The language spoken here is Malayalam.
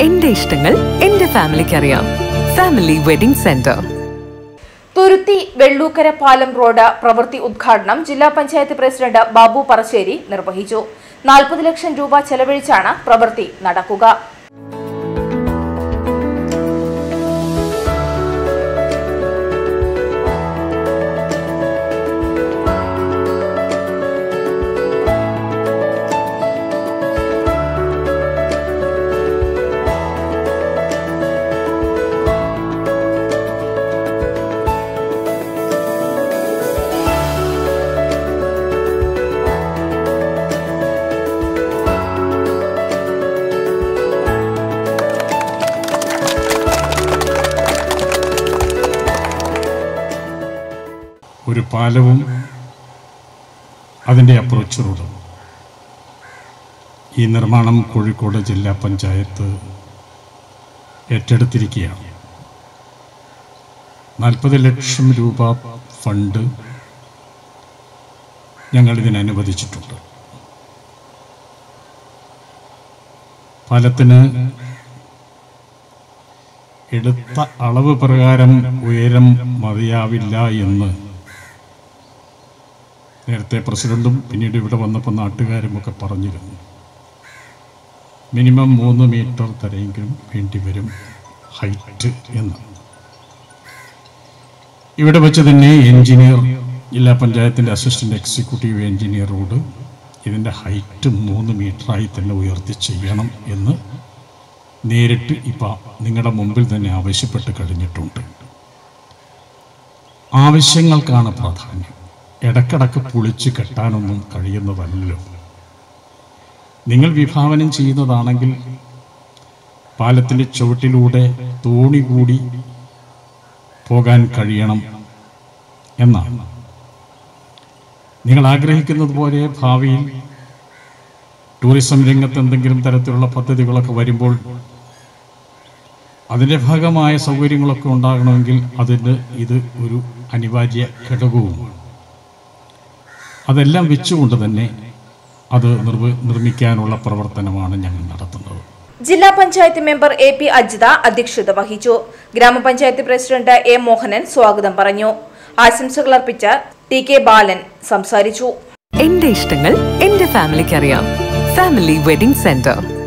എന്റെ ഇഷ്ടങ്ങൾ എന്റെ ഫാമിലിക്ക് അറിയാം family wedding centre Thuruthy Vellookkara പാലം റോഡ് പ്രവൃത്തി ഉദ്ഘാടനം ജില്ലാ പഞ്ചായത്ത് പ്രസിഡന്റ് ബാബു പറശ്ശേരി നിർവഹിച്ചു നാൽപ്പത് ലക്ഷം രൂപ ചെലവഴിച്ചാണ് പ്രവൃത്തി നടക്കുക ഒരു പാലവും അതിൻ്റെ അപ്രോച്ച് റോഡും ഈ നിർമ്മാണം കോഴിക്കോട് ജില്ലാ പഞ്ചായത്ത് ഏറ്റെടുത്തിരിക്കുകയാണ് നാൽപ്പത് ലക്ഷം രൂപ ഫണ്ട് ഞങ്ങൾ ഇതിന് അനുവദിച്ചിട്ടുണ്ട് പാലത്തിന് എടുത്ത അളവ് പ്രകാരം ഉയരം മതിയാവില്ല എന്ന് നേരത്തെ പ്രസിഡന്റും പിന്നീട് ഇവിടെ വന്നപ്പോൾ നാട്ടുകാരും ഒക്കെ പറഞ്ഞിരുന്നു മിനിമം മൂന്ന് മീറ്റർ തരെയെങ്കിലും വേണ്ടി വരും ഹൈറ്റ് എന്ന് ഇവിടെ വെച്ച് തന്നെ എഞ്ചിനീയർ ജില്ലാ പഞ്ചായത്തിൻ്റെ അസിസ്റ്റന്റ് എക്സിക്യൂട്ടീവ് എഞ്ചിനീയറോട് ഇതിൻ്റെ ഹൈറ്റ് മൂന്ന് മീറ്ററായി തന്നെ ഉയർത്തി ചെയ്യണം എന്ന് നേരിട്ട് ഇപ്പം നിങ്ങളുടെ മുമ്പിൽ തന്നെ ആവശ്യപ്പെട്ട് കഴിഞ്ഞിട്ടുണ്ട് ആവശ്യങ്ങൾക്കാണ് പ്രാധാന്യം ഇടക്കിടക്ക് പൊളിച്ച് കെട്ടാനൊന്നും കഴിയുന്നതല്ലോ നിങ്ങൾ വിഭാവനം ചെയ്യുന്നതാണെങ്കിൽ പാലത്തിൻ്റെ ചുവട്ടിലൂടെ തോണി കൂടി പോകാൻ കഴിയണം എന്നാണ് നിങ്ങൾ ആഗ്രഹിക്കുന്നത് പോലെ ഭാവിയിൽ ടൂറിസം രംഗത്ത് എന്തെങ്കിലും തരത്തിലുള്ള പദ്ധതികളൊക്കെ വരുമ്പോൾ അതിൻ്റെ ഭാഗമായ സൗകര്യങ്ങളൊക്കെ ഉണ്ടാകണമെങ്കിൽ അതിന് ഇത് ഒരു അനിവാര്യ ഘടകവുമാണ് അതെല്ലാം വെച്ചുകൊണ്ട് തന്നെ അത് നിർവ നിർമ്മിക്കാനുള്ള പ്രവർത്തനമാണ് ഞങ്ങൾ നടത്തുന്നത് ജില്ലാ panchayat member A P Ajitha അധ്യക്ഷത വഹിച്ചു ഗ്രാമപഞ്ചായത്ത് പ്രസിഡന്റ് എ മോഹനൻ സ്വാഗതം പറഞ്ഞു ആശംസകൾ അർപ്പിച്ച ടി കെ ബാലൻ സംസാരിച്ചു എന്റെ ഇഷ്ടങ്ങൾ എന്റെ ഫാമിലിക്ക് അറിയാം ഫാമിലി വെഡിംഗ് സെന്റർ